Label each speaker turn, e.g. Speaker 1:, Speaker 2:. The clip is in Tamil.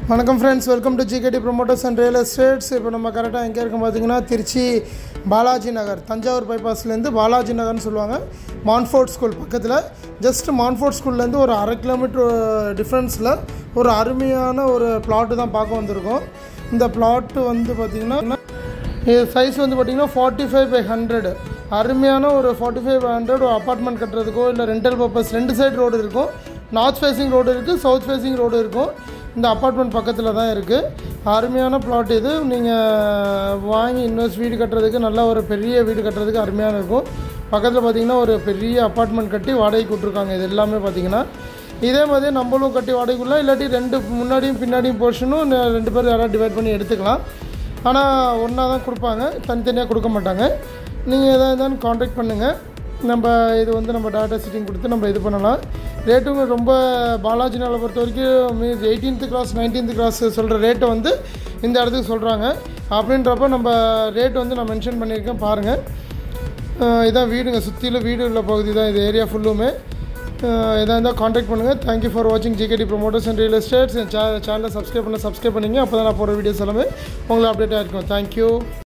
Speaker 1: வணக்கம் friends welcome to GKD promoters and real estates இப்போ நம்ம கரெக்டாக எங்கே இருக்கோம் பார்த்தீங்கன்னா திருச்சி பாலாஜி நகர் தஞ்சாவூர் பைபாஸ்லேருந்து பாலாஜி நகர்னு சொல்லுவாங்க மான்ஃபோர்ட் ஸ்கூல் பக்கத்தில் ஜஸ்ட் மான்ஃபோர்ட் ஸ்கூல்லேருந்து ஒரு அரை கிலோமீட்டர் டிஃப்ரென்ஸில் ஒரு அருமையான ஒரு பிளாட்டு தான் பார்க்க வந்திருக்கோம் இந்த பிளாட்டு வந்து பார்த்திங்கன்னா இது சைஸ் வந்து பார்த்திங்கன்னா ஃபார்ட்டி ஃபைவ் பை ஹண்ட்ரட் அருமையான ஒரு ஃபார்ட்டி ஃபைவ் பை ஹண்ட்ரட் ஒரு அப்பார்ட்மெண்ட் கட்டுறதுக்கோ இல்லை ரெண்டல் பர்பஸ் ரெண்டு சைடு ரோடு இருக்கும் நார்த் ஃபேஸிங் ரோடு இருக்குது சவுத் ஃபேஸிங் ரோடு இருக்கும் இந்த அப்பார்ட்மெண்ட் பக்கத்தில் தான் இருக்குது அருமையான பிளாட் இது நீங்கள் வாங்கி இன்வெஸ்ட் வீடு கட்டுறதுக்கு நல்ல ஒரு பெரிய வீடு கட்டுறதுக்கு அருமையான இருக்கும் பக்கத்தில் பார்த்தீங்கன்னா ஒரு பெரிய அப்பார்ட்மெண்ட் கட்டி வாடகைக்கு விட்ருக்காங்க இது எல்லாமே பார்த்தீங்கன்னா இதே மாதிரி நம்மளும் கட்டி வாடகைக்குள்ள இல்லாட்டி ரெண்டு முன்னாடியும் பின்னாடியும் போர்ஷனும் ரெண்டு பேர் யாராவது டிவைட் பண்ணி எடுத்துக்கலாம் ஆனால் ஒன்றா தான் கொடுப்பாங்க தனித்தனியாக கொடுக்க மாட்டாங்க நீங்கள் எதாக இருந்தாலும் காண்டாக்ட் பண்ணுங்கள் நம்ம இது வந்து நம்ம டாட்டா சிட்டிங் கொடுத்து நம்ம இது பண்ணலாம் ரேட்டும் ரொம்ப பாலாஜி நகரை பொறுத்த வரைக்கும் means eighteenth cross nineteenth cross சொல்கிற ரேட்டை வந்து இந்த இடத்துக்கு சொல்கிறாங்க அப்படின்றப்ப நம்ம ரேட் வந்து நான் மென்ஷன் பண்ணியிருக்கேன் பாருங்கள் அஹ் இதான் வீடுங்க சுற்றிலும் வீடு உள்ள பகுதி தான் இது ஏரியா ஃபுல்லுமே எதாக இருந்தால் காண்டாக்ட் பண்ணுங்கள் தேங்க்யூ ஃபார் வாட்சிங் GKD promoters and real estates என் சேனலை சப்ஸ்கிரைப் பண்ண சப்ஸ்கிரைப் பண்ணிங்க அப்போ தான் நான் போகிற வீடியோஸ் எல்லாமே உங்களுக்கு அப்டேட்டாக இருக்கும் தேங்க்யூ